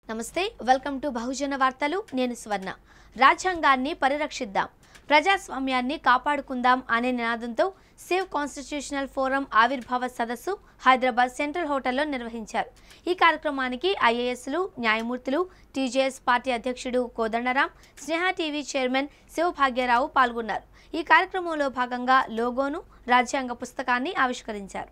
నమస్తే welcome to బహుజన వార్తలు నేను స్వర్ణ రాజ్యాంగాన్ని పరిరక్షిద్దాం ప్రజాస్వామ్యాన్ని కాపాడుకుందాం అనే నినాదంతో సేవ్ కాన్స్టిట్యూషనల్ ఫోరం ఆవిర్భావ సదస్సు హైదరాబాద్ సెంట్రల్ హోటల్లో నిర్వహించారు ఈ కార్యక్రమానికి ఐఏఎస్లు న్యాయమూర్తులు టీజేఎస్ పార్టీ అధ్యక్షుడు కోదండరాం స్నేహ టీవీ చైర్మన్ శివభాగ్యరావు పాల్గొన్నారు ఈ కార్యక్రమంలో భాగంగా లోగోను రాజ్యాంగ పుస్తకాన్ని ఆవిష్కరించారు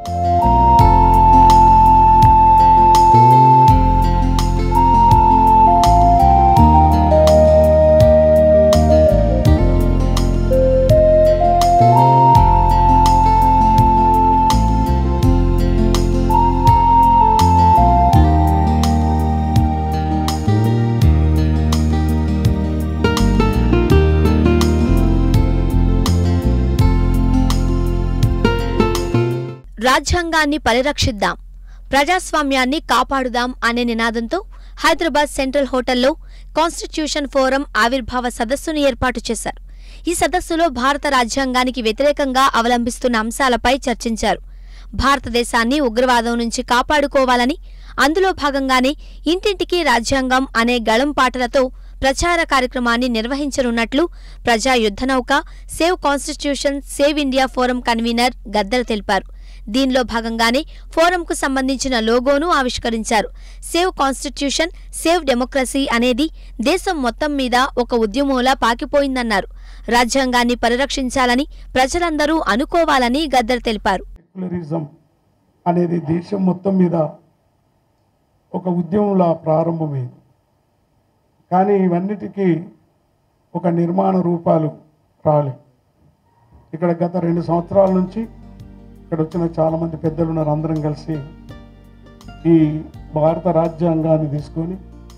రాజ్యాంగాన్ని పరిరక్షిద్దాం ప్రజాస్వామ్యాన్ని కాపాడుదాం అనే నినాదంతో హైదరాబాద్ సెంట్రల్ హోటల్లో కాన్స్టిట్యూషన్ ఫోరం ఆవిర్భావ సదస్సును ఏర్పాటు చేశారు ఈ సదస్సులో భారత రాజ్యాంగానికి వ్యతిరేకంగా అవలంబిస్తున్న అంశాలపై చర్చించారు భారతదేశాన్ని ఉగ్రవాదం నుంచి కాపాడుకోవాలని అందులో భాగంగానే ఇంటింటికి రాజ్యాంగం అనే గళం పాటలతో ప్రచార కార్యక్రమాన్ని నిర్వహించనున్నట్లు ప్రజా యుద్ధనౌక save constitution save India forum convener Gaddar తెలిపారు దీనిలో భాగంగానే ఫోరంకు సంబంధించిన లోగోను ఆవిష్కరించారు సేవ్ కాన్స్టిట్యూషన్ సేవ్ డెమోక్రసీ అనేది దేశం మొత్తం మీద ఒక ఉద్యమంలా పాకిపోయిందన్నారు రాజ్యాంగాన్ని పరిరక్షించాలని ప్రజలందరూ అనుకోవాలని గద్దర్ తెలిపారు సెక్యులరిజం అనేది దేశం మొత్తం మీద ఒక ఉద్యమంలా ప్రారంభమైంది కానీ ఇవన్నిటికీ ఒక నిర్మాణ రూపాలు రాలేదు ఇక్కడ గత రెండు సంవత్సరాల నుంచి ఇక్కడ వచ్చిన చాలామంది పెద్దలు ఉన్నారు అందరం కలిసి ఈ భారత రాజ్యాంగాన్ని తీసుకొని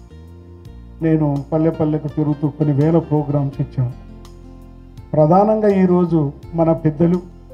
నేను పల్లె పల్లెకు తిరుగుతూ కొన్ని వేల ప్రోగ్రామ్స్ ఇచ్చాను ప్రధానంగా ఈరోజు మన పెద్దలు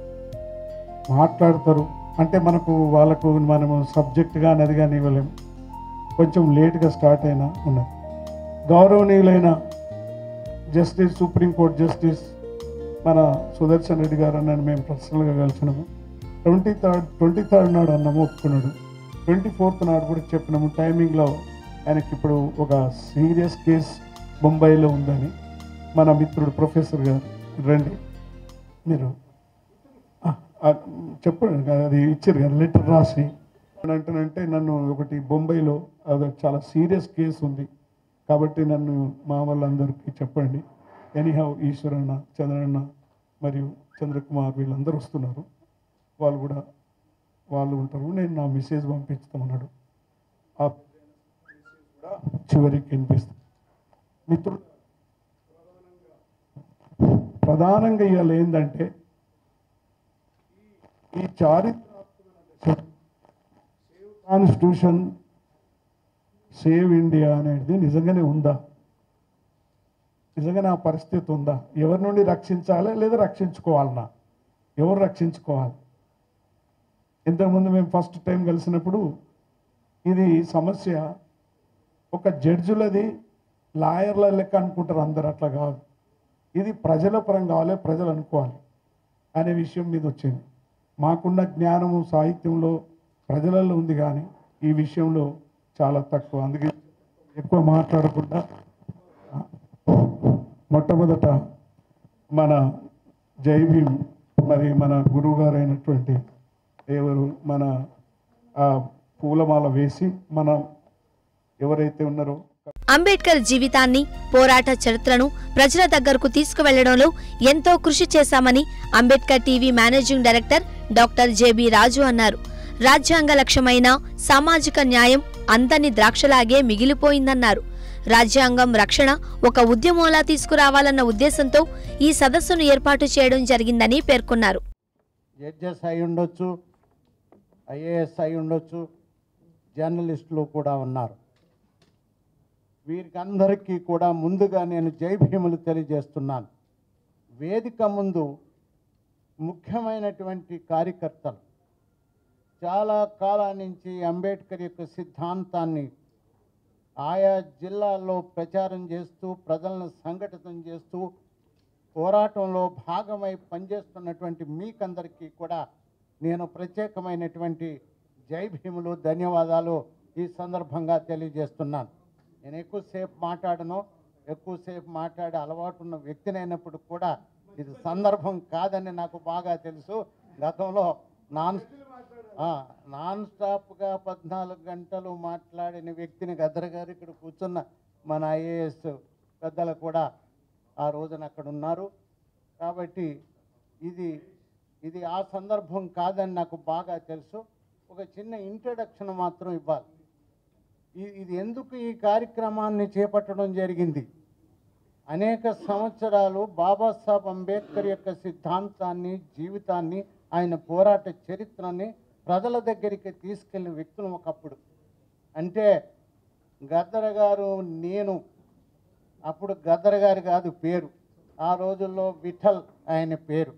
మాట్లాడతారు అంటే మనకు వాళ్ళకు మనము సబ్జెక్ట్గా అనేది కానీ ఇవ్వలేము కొంచెం లేట్గా స్టార్ట్ అయినా ఉన్నది గౌరవనీయులైన జస్టిస్ సుప్రీంకోర్టు జస్టిస్ మన సుదర్శన్ రెడ్డి గారు అన్నని మేము పర్సనల్గా కలిసినాము ట్వంటీ థర్డ్ ట్వంటీ థర్డ్ నాడు అన్నాము ఒప్పుకున్నాడు ట్వంటీ ఫోర్త్ నాడు కూడా చెప్పినాము టైమింగ్లో ఆయనకి ఇప్పుడు ఒక సీరియస్ కేస్ ముంబైలో ఉందని మన మిత్రుడు ప్రొఫెసర్ గారు రండి మీరు ఆ, ఆ, చెప్పండి కదా, అది ఇచ్చారు కదా లెటర్ రాసి అంటేనంటే నన్ను ఒకటి బొంబాయిలో అది చాలా సీరియస్ కేసు ఉంది కాబట్టి నన్ను మా వాళ్ళందరికీ చెప్పండి ఎనీహౌ ఈశ్వరన్న చంద్రన్న మరియు చంద్రకుమార్ వీళ్ళందరూ వస్తున్నారు వాళ్ళు కూడా వాళ్ళు ఉంటారు నేను నా మెసేజ్ పంపిస్తామన్నాడు ఆ కూడా చివరికి వినిపిస్తాను మిత్రుడు ప్రధానంగా ఇవాళ ఏంటంటే ఈ చారిత్రాత్మక కాన్స్టిట్యూషన్ సేవ్ ఇండియా అనేది నిజంగానే ఉందా నిజంగానే ఆ పరిస్థితి ఉందా ఎవరి నుండి రక్షించాలి లేదా రక్షించుకోవాలన్నా ఎవరు రక్షించుకోవాలి ఇంతకుముందు మేము ఫస్ట్ టైం కలిసినప్పుడు ఇది సమస్య ఒక జడ్జులది లాయర్ల లెక్క అనుకుంటారు అందరు అట్లా కాదు ఇది ప్రజల పరం కావాలి ప్రజలు అనుకోవాలి అనే విషయం మీద వచ్చింది మాకున్న జ్ఞానము సాహిత్యంలో ప్రజలలో ఉంది కానీ ఈ విషయంలో చాలా తక్కువ అందుకే ఎక్కువ మాట్లాడకుండా మొట్టమొదట మన జై భీమ్ మరి మన గురువు గారైనటువంటి ఎవరు మన ఆ పూలమాల వేసి మన ఎవరైతే ఉన్నారో అంబేద్కర్ జీవితాన్ని పోరాట చరిత్రను ప్రజల దగ్గరకు తీసుకువెళ్లడంలో ఎంతో కృషి చేశామని Ambedkar TV managing director doctor JB Raju అన్నారు రాజ్యాంగ లక్ష్యమైన సామాజిక న్యాయం అందని ద్రాక్షలాగే మిగిలిపోయిందన్నారు రాజ్యాంగం రక్షణ ఒక ఉద్యమంలా తీసుకురావాలన్న ఉద్దేశంతో ఈ సదస్సును ఏర్పాటు చేయడం జరిగిందని పేర్కొన్నారు జడ్జెస్ అయి ఉండొచ్చు ఐఏఎస్ అయి ఉండొచ్చు జర్నలిస్టులు కూడా ఉన్నారు వీరికి అందరికీ కూడా ముందుగా నేను జై భీములు తెలియజేస్తున్నాను వేదిక ముందు ముఖ్యమైనటువంటి కార్యకర్తలు చాలా కాలం నుంచి అంబేద్కర్ యొక్క సిద్ధాంతాన్ని ఆయా జిల్లాల్లో ప్రచారం చేస్తూ ప్రజలను సంఘటితం చేస్తూ పోరాటంలో భాగమై పనిచేస్తున్నటువంటి మీకందరికీ కూడా నేను ప్రత్యేకమైనటువంటి జై భీములు ధన్యవాదాలు ఈ సందర్భంగా తెలియజేస్తున్నాను నేను ఎక్కువసేపు మాట్లాడను ఎక్కువసేపు మాట్లాడే అలవాటు ఉన్న వ్యక్తినైనప్పుడు కూడా ఇది సందర్భం కాదని నాకు బాగా తెలుసు గతంలో నాన్ ఆ, నాన్ స్టాప్గా పద్నాలుగు గంటలు మాట్లాడిన వ్యక్తిని గద్దర్ గారు ఇక్కడ కూర్చున్న మన ఐఏఎస్ పెద్దలు కూడా ఆ రోజున అక్కడ ఉన్నారు కాబట్టి ఇది ఇది ఆ సందర్భం కాదని నాకు బాగా తెలుసు ఒక చిన్న ఇంట్రడక్షన్ మాత్రం ఇవ్వాలి ఈ- ఇది ఎందుకు ఈ కార్యక్రమాన్ని చేపట్టడం జరిగింది అనేక సంవత్సరాలు బాబాసాహెబ్ అంబేద్కర్ యొక్క సిద్ధాంతాన్ని జీవితాన్ని ఆయన పోరాట చరిత్రని ప్రజల దగ్గరికి తీసుకెళ్ళిన వ్యక్తులు ఒకప్పుడు అంటే గద్దర్ గారు నేను అప్పుడు గద్దర్ గారు కాదు పేరు ఆ రోజుల్లో విఠల్ ఆయన పేరు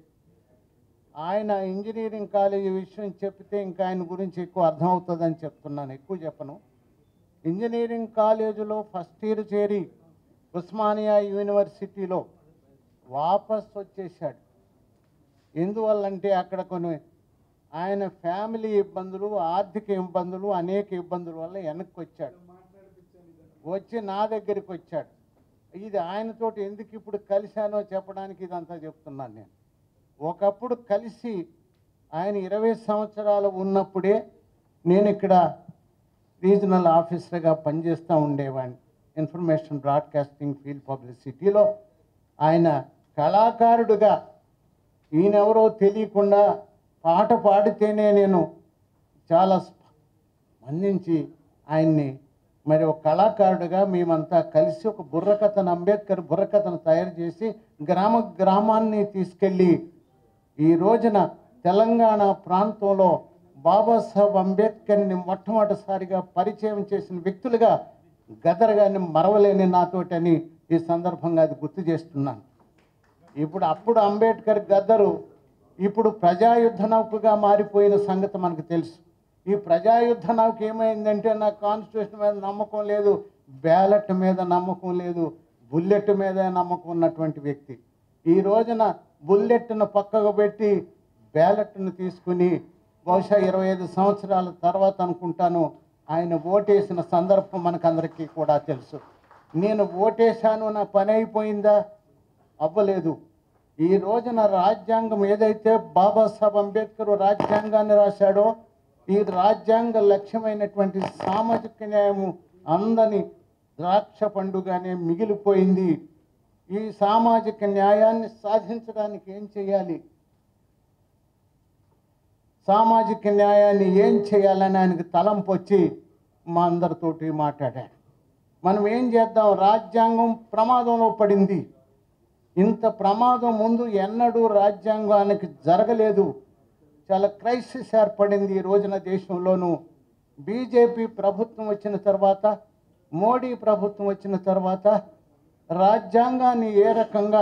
ఆయన ఇంజనీరింగ్ కాలేజీ విషయం చెప్తే ఇంకా ఆయన గురించి ఎక్కువ అర్థమవుతుందని చెప్తున్నాను ఎక్కువ చెప్పను ఇంజనీరింగ్ కాలేజీలో ఫస్ట్ ఇయర్ చేరి ఉస్మానియా యూనివర్సిటీలో వాపస్ వచ్చేసాడు ఎందువల్లంటే అక్కడ కొన్ని ఆయన ఫ్యామిలీ ఇబ్బందులు ఆర్థిక ఇబ్బందులు అనేక ఇబ్బందుల వల్ల వెనక్కి వచ్చాడు వచ్చి నా దగ్గరికి వచ్చాడు ఇది ఆయనతోటి ఎందుకు ఇప్పుడు కలిశానో చెప్పడానికి ఇదంతా చెప్తున్నాను నేను ఒకప్పుడు కలిసి ఆయన ఇరవై సంవత్సరాలు ఉన్నప్పుడే నేను ఇక్కడ రీజనల్ ఆఫీసర్గా పనిచేస్తూ ఉండేవాడిని ఇన్ఫర్మేషన్ బ్రాడ్కాస్టింగ్ ఫీల్డ్ పబ్లిసిటీలో ఆయన కళాకారుడుగా ఈయనెవరో తెలియకుండా పాట పాడితేనే నేను చాలా స్పందించి ఆయన్ని మరి ఒక కళాకారుడిగా మేమంతా కలిసి ఒక బుర్రకథను అంబేద్కర్ బుర్రకథను తయారు చేసి గ్రామ గ్రామాన్ని తీసుకెళ్ళి ఈ రోజున తెలంగాణ ప్రాంతంలో బాబాసాహెబ్ అంబేద్కర్ని మొట్టమొదటిసారిగా పరిచయం చేసిన వ్యక్తులుగా గదర్ గారిని మరవలేని నాతోటని ఈ సందర్భంగా అది గుర్తు చేస్తున్నాను ఇప్పుడు అప్పుడు అంబేద్కర్ గద్దరు ఇప్పుడు ప్రజాయుద్ధ నౌకగా మారిపోయిన సంగతి మనకు తెలుసు ఈ ప్రజాయుద్ధ నౌక ఏమైందంటే నాకు కాన్స్టిట్యూషన్ మీద నమ్మకం లేదు బ్యాలెట్ మీద నమ్మకం లేదు బుల్లెట్ మీద నమ్మకం ఉన్నటువంటి వ్యక్తి ఈ రోజున బుల్లెట్ను పక్కకు పెట్టి బ్యాలెట్ను తీసుకుని బహుశా ఇరవై ఐదు సంవత్సరాల తర్వాత అనుకుంటాను ఆయన ఓటేసిన సందర్భం మనకందరికీ కూడా తెలుసు నేను ఓటేశాను నా పని అయిపోయిందా అవ్వలేదు ఈ రోజున రాజ్యాంగం ఏదైతే బాబాసాహెబ్ అంబేద్కర్ రాజ్యాంగాన్ని రాశాడో ఈ రాజ్యాంగ లక్ష్యమైనటువంటి సామాజిక న్యాయము అందని ద్రాక్ష పండుగానే మిగిలిపోయింది ఈ సామాజిక న్యాయాన్ని సాధించడానికి ఏం చేయాలి సామాజిక న్యాయాన్ని ఏం చేయాలని ఆయనకు తలంపు వచ్చి మా అందరితోటి మాట్లాడాడు మనం ఏం చేద్దాం రాజ్యాంగం ప్రమాదంలో పడింది ఇంత ప్రమాదం ముందు ఎన్నడూ రాజ్యాంగానికి జరగలేదు చాలా క్రైసిస్ ఏర్పడింది ఈ రోజున దేశంలోనూ బీజేపీ ప్రభుత్వం వచ్చిన తర్వాత మోడీ ప్రభుత్వం వచ్చిన తర్వాత రాజ్యాంగాన్ని ఏ రకంగా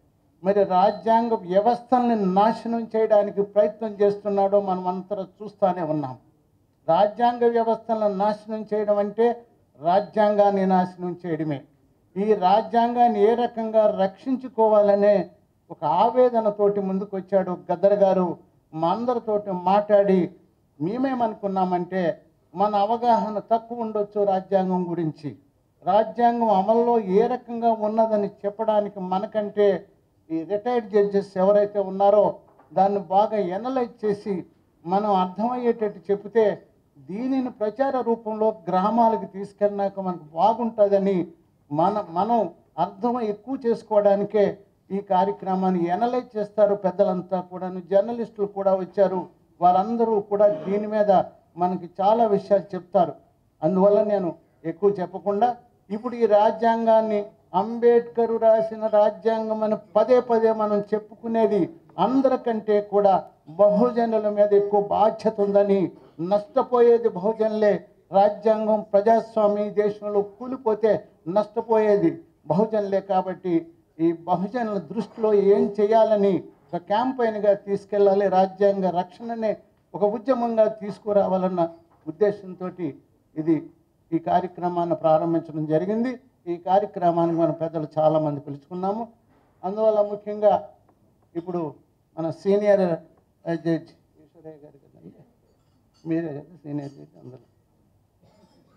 మరి రాజ్యాంగ వ్యవస్థల్ని నాశనం చేయడానికి ప్రయత్నం చేస్తున్నాడో మనం అంతా చూస్తూనే ఉన్నాం రాజ్యాంగ వ్యవస్థలను నాశనం చేయడం అంటే రాజ్యాంగాన్ని నాశనం చేయడమే ఈ రాజ్యాంగాన్ని ఏ రకంగా రక్షించుకోవాలనే ఒక ఆవేదనతోటి ముందుకు వచ్చాడు గద్దర్ గారు మా అందరితోటి మాట్లాడి మేమేమనుకున్నామంటే మన అవగాహన తక్కువ ఉండొచ్చు రాజ్యాంగం గురించి రాజ్యాంగం అమల్లో ఏ రకంగా ఉన్నదని చెప్పడానికి మనకంటే ఈ రిటైర్డ్ జడ్జెస్ ఎవరైతే ఉన్నారో దాన్ని బాగా ఎనలైజ్ చేసి మనం అర్థమయ్యేటట్టు చెప్తే దీనిని ప్రచార రూపంలో గ్రామాలకు తీసుకెళ్ళినాక మనకు బాగుంటుందని మన మనం అర్థం ఎక్కువ చేసుకోవడానికే ఈ కార్యక్రమాన్ని ఎనలైజ్ చేస్తారు పెద్దలంతా కూడాను జర్నలిస్టులు కూడా వచ్చారు వారందరూ కూడా దీని మీద మనకి చాలా విషయాలు చెప్తారు అందువల్ల నేను ఎక్కువ చెప్పకుండా ఇప్పుడు ఈ రాజ్యాంగాన్ని అంబేద్కర్ రాసిన రాజ్యాంగం అని పదే పదే మనం చెప్పుకునేది అందరికంటే కూడా బహుజనుల మీద ఎక్కువ బాధ్యత ఉందని నష్టపోయేది బహుజనులే రాజ్యాంగం ప్రజాస్వామ్య ఈ దేశంలో కూలిపోతే నష్టపోయేది బహుజనులే కాబట్టి ఈ బహుజనుల దృష్టిలో ఏం చేయాలని ఒక క్యాంపైన్గా తీసుకెళ్ళాలి రాజ్యాంగ రక్షణనే ఒక ఉద్యమంగా తీసుకురావాలన్న ఉద్దేశంతో ఇది ఈ కార్యక్రమాన్ని ప్రారంభించడం జరిగింది ఈ కార్యక్రమానికి మన పెద్దలు చాలామంది పిలుచుకున్నాము అందువల్ల ముఖ్యంగా ఇప్పుడు మన సీనియర్ జడ్జ్ ఈశ్వరయ్య గారు కదా మీరే కదా సీనియర్ జడ్జ్ అందరూ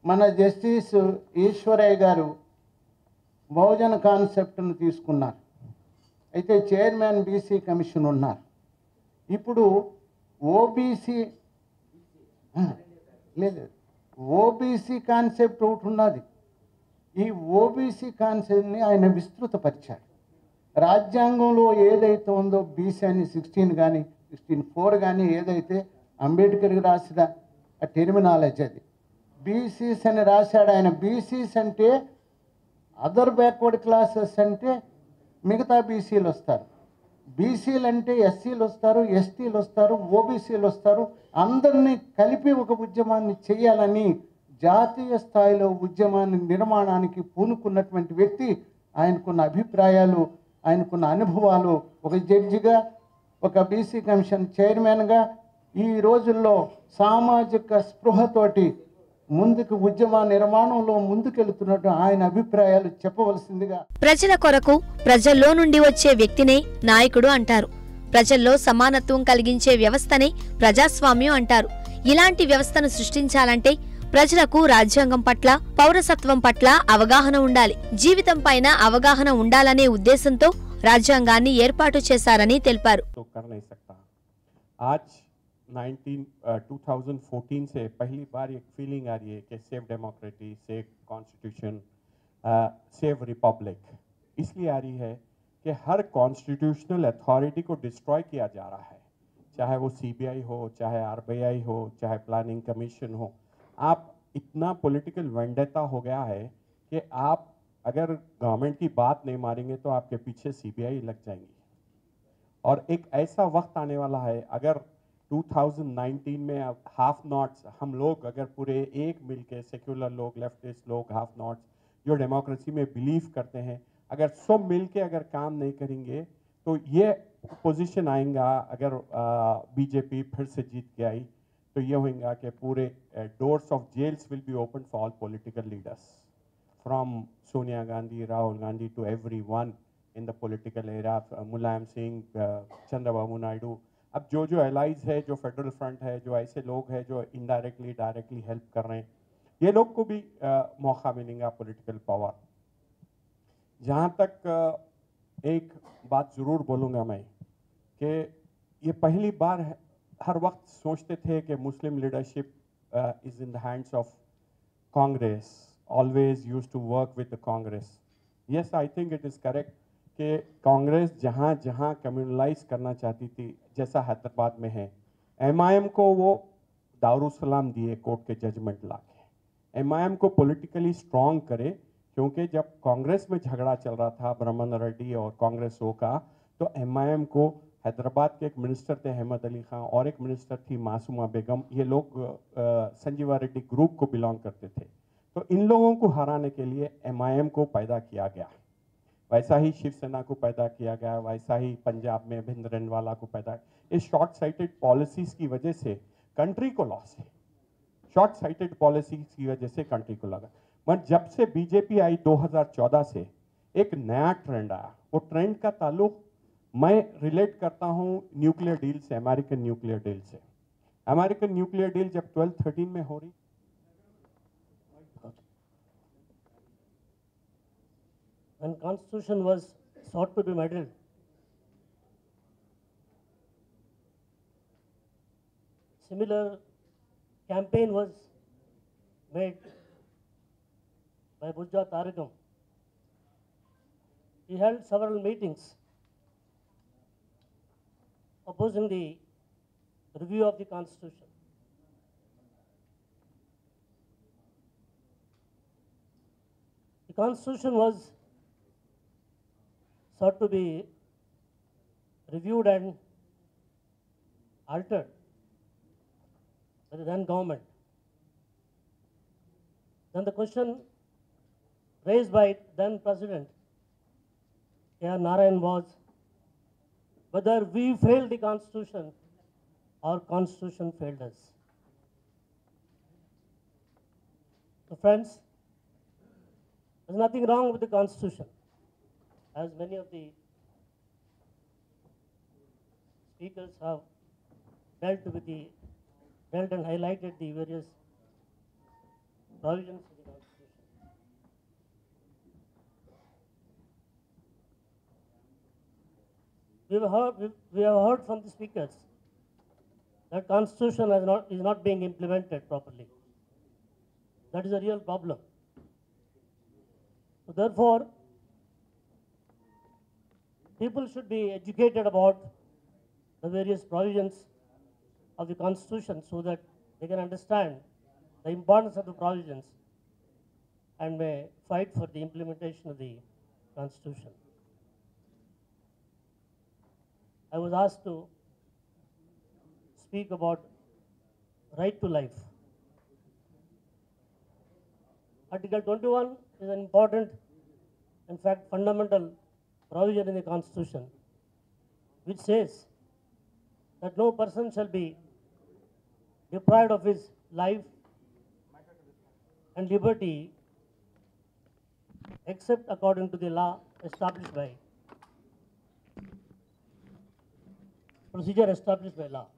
మన జస్టిస్ ఈశ్వరయ్య గారు బహుజన కాన్సెప్ట్ను తీసుకున్నారు అయితే చైర్మన్ బీసీ కమిషన్ ఉన్నారు ఇప్పుడు ఓబీసీ లేదు ఓబీసీ కాన్సెప్ట్ ఒకటి ఉన్నది ఈ ఓబీసీ కాన్సెప్ట్ని ఆయన విస్తృతపరిచాడు రాజ్యాంగంలో ఏదైతే ఉందో బీసీ అని సిక్స్టీన్ కానీ సిక్స్టీన్ ఫోర్ కానీ ఏదైతే అంబేద్కర్కి రాసిన ఆ టెర్మినాలజీ అది బీసీస్ అని రాశాడు ఆయన బీసీస్ అంటే అదర్ బ్యాక్వర్డ్ క్లాసెస్ అంటే మిగతా బీసీలు వస్తారు బీసీలు అంటే ఎస్సీలు వస్తారు ఎస్టీలు వస్తారు ఓబీసీలు వస్తారు అందరినీ కలిపి ఒక ఉద్యమాన్ని చేయాలని జాతీయ స్థాయిలో ఉద్యమాన్ని నిర్మాణానికి పూనుకున్నటువంటి వ్యక్తి ఆయనకున్న అభిప్రాయాలు ఆయనకున్న అనుభవాలు ఒక జడ్జిగా ఒక బీసీ కమిషన్ చైర్మన్గా ఈ రోజుల్లో సామాజిక స్పృహతోటి ముందుకు ఉద్యమ నిర్మాణంలో ముందుకెళ్తున్నట్టు ఆయన అభిప్రాయాలు చెప్పవలసిందిగా ప్రజల కొరకు ప్రజల్లో నుండి వచ్చే వ్యక్తినే నాయకుడు అంటారు ప్రజల్లో సమానత్వం కలిగించే వ్యవస్థనే ప్రజాస్వామ్యం అంటారు ఇలాంటి వ్యవస్థను సృష్టించాలంటే ప్రజలకు రాజ్యాంగం పట్ల పౌరసత్వం పట్ల అవగాహన ఉండాలి జీవితం పైన అవగాహన ఉండాలనే ఉద్దేశంతో రాజ్యాంగాన్ని ఏర్పాటు చేశారని తెలిపారు तो कर नहीं सकता आज 19 अ, 2014 से पहली बार एक फीलिंग आ रही है कि save democracy save constitution save republic इसलिए आ रही है कि हर कॉन्स्टिट्यूशनल अथॉरिटी को डिस्ट्रॉय किया जा रहा है चाहे वो सीबीआई हो चाहे आरबीआई हो चाहे प्लानिंग कमीशन हो आप इतना पॉलिटिकल वेंडेता हो गया है कि आप अगर गवर्नमेंट की बात नहीं मारेंगे तो आपके पीछे सीबीआई लग जाएंगी और एक ऐसा वक्त आने वाला है अगर 2019 में अब हाफ नॉट्स हम लोग अगर पूरे एक मिल के सेक्युलर लोग लेफ्टिस्ट लोग हाफ नॉट्स जो डेमोक्रेसी में बिलीव करते हैं अगर सब मिल के अगर काम नहीं करेंगे तो ये पोजीशन आएगा अगर बीजेपी फिर से जीत के आई तो ये होगा कि पूरे doors of jails will be open for all political leaders from Sonia Gandhi, Rahul Gandhi to everyone in the political era, uh, Mulayam Singh, uh, Chandrababu Naidu. अब जो जो एलाइज है जो फेडरल फ्रंट है जो ऐसे लोग हैं जो इनडायरेक्टली डायरेक्टली हेल्प कर रहे हैं ये लोग को भी uh, मौका मिलेगा पॉलिटिकल पावर जहाँ तक uh, एक बात ज़रूर बोलूँगा मैं कि ये पहली बार है- हर वक्त सोचते थे कि Muslim leadership is in the hands of Congress always used to work with the Congress. Yes, I think it is correct कि कांग्रेस जहाँ जहाँ कम्युनलाइज करना चाहती थी जैसा हैदराबाद में है एमआईएम को वो दारुसलाम दिए कोर्ट के जजमेंट ला के एमआईएम को पॉलिटिकली स्ट्रांग करे क्योंकि जब कांग्रेस में झगड़ा चल रहा था ब्रह्मन रेड्डी और कांग्रेसों का तो एमआईएम को हैदराबाद के एक मिनिस्टर थे अहमद अली खान और एक मिनिस्टर थी मासूमा बेगम ये लोग अ, संजीवा रेड्डी ग्रुप को बिलोंग करते थे तो इन लोगों को हराने के लिए एमआईएम को पैदा किया गया वैसा ही शिवसेना को पैदा किया गया वैसा ही पंजाब में भिंदरनवाला को पैदा इस शॉर्ट साइटेड पॉलिसीज की वजह से कंट्री को लॉस है शॉर्ट साइटेड पॉलिसीज की वजह से कंट्री को लगा मगर जब से बीजेपी आई 2014 से एक नया ट्रेंड आया वो ट्रेंड का ताल्लुक मैं रिलेट करता हूँ न्यूक्लियर डील से अमेरिकन न्यूक्लियर डील से अमेरिकन न्यूक्लियर डील जब 12 13 में हो रही when constitution was sought to be meddled, similar campaign was made by Bujja Tarigam. He held several meetings opposing the review of the constitution. The constitution was sought to be reviewed and altered by the then government. Then the question raised by then President K.R. Narayan was whether we failed the constitution or constitution failed us. So friends, there's nothing wrong with the constitution as many of the speakers have dealt with the, dealt and highlighted the various provisions of the Constitution. We have heard, we- we have heard from the speakers that Constitution has not, is not being implemented properly. That is a real problem. So therefore, people should be educated about the various provisions of the Constitution so that they can understand the importance of the provisions and may fight for the implementation of the Constitution. I was asked to speak about right to life. Article 21 is an important, in fact, fundamental provision in the Constitution, which says that no person shall be deprived of his life and liberty except according to the law established by procedure established by law.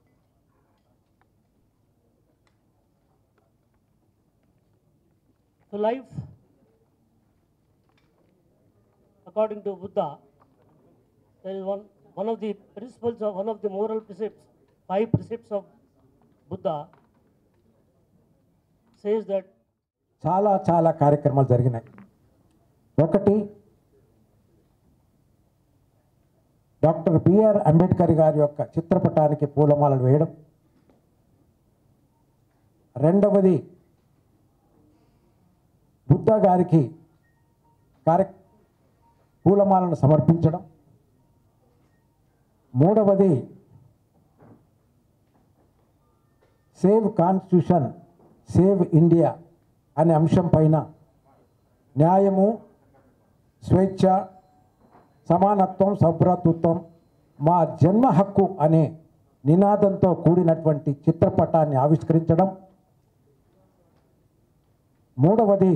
So life, according to Buddha, there is one, one of the principles of, one of the moral precepts, five precepts of Buddha says that చాలా చాలా కార్యక్రమాలు జరిగినాయి ఒకటి doctor BR Ambedkar గారి యొక్క చిత్రపటానికి పూలమాలలు వేయడం రెండవది బుద్ధ గారికి కార్య పూలమాలను సమర్పించడం మూడవది సేవ్ కాన్స్టిట్యూషన్ సేవ్ ఇండియా అనే అంశం పైన న్యాయము స్వేచ్ఛ సమానత్వం సౌభ్రాతృత్వం మా జన్మ హక్కు అనే నినాదంతో కూడినటువంటి చిత్రపటాన్ని ఆవిష్కరించడం మూడవది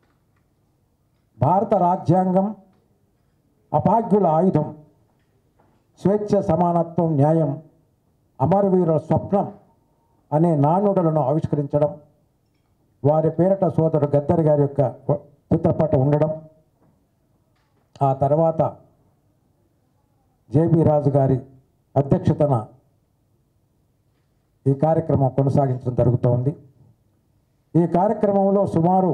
భారత రాజ్యాంగం అభాగ్యుల ఆయుధం స్వేచ్ఛ సమానత్వం న్యాయం అమరవీరుల స్వప్నం అనే నానుడులను ఆవిష్కరించడం వారి పేరట సోదరు గద్దర్ గారి యొక్క చిత్రపటం ఉండడం ఆ తర్వాత జేబీ రాజు గారి అధ్యక్షతన ఈ కార్యక్రమం కొనసాగించడం జరుగుతోంది ఈ కార్యక్రమంలో సుమారు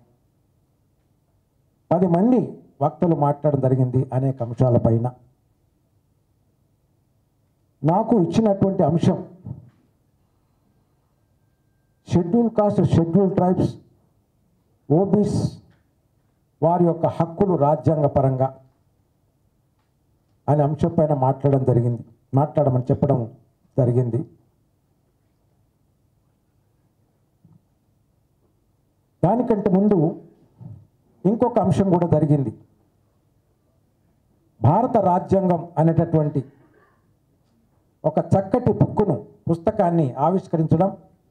పది మంది వక్తలు మాట్లాడడం జరిగింది అనేక అంశాలపైన నాకు ఇచ్చినటువంటి అంశం schedule caste schedule tribes OBCs వారి యొక్క హక్కులు రాజ్యాంగ పరంగా అనే అంశం పైన మాట్లాడడం జరిగింది మాట్లాడమని చెప్పడం జరిగింది దానికంటే ముందు ఇంకొక అంశం కూడా జరిగింది భారత రాజ్యాంగం అనేటటువంటి ఒక చక్కటి బుక్కును పుస్తకాన్ని ఆవిష్కరించడం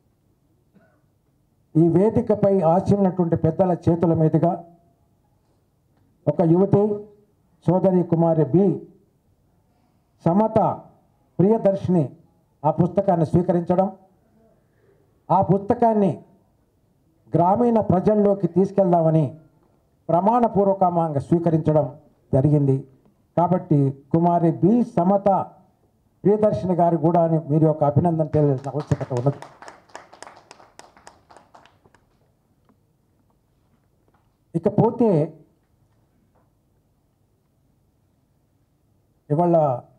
ఈ వేదికపై ఆశించినటువంటి పెద్దల చేతుల మీదుగా ఒక యువతి సోదరి కుమారి బి సమత ప్రియదర్శిని ఆ పుస్తకాన్ని స్వీకరించడం ఆ పుస్తకాన్ని గ్రామీణ ప్రజల్లోకి తీసుకెళ్దామని ప్రమాణపూర్వకంగా స్వీకరించడం జరిగింది కాబట్టి కుమారి బి సమత ప్రియదర్శిని గారు కూడా మీరు యొక్క అభినందన తెలియాల్సిన ఆవశ్యకత ఉన్నది ఇకపోతే ఇవాళ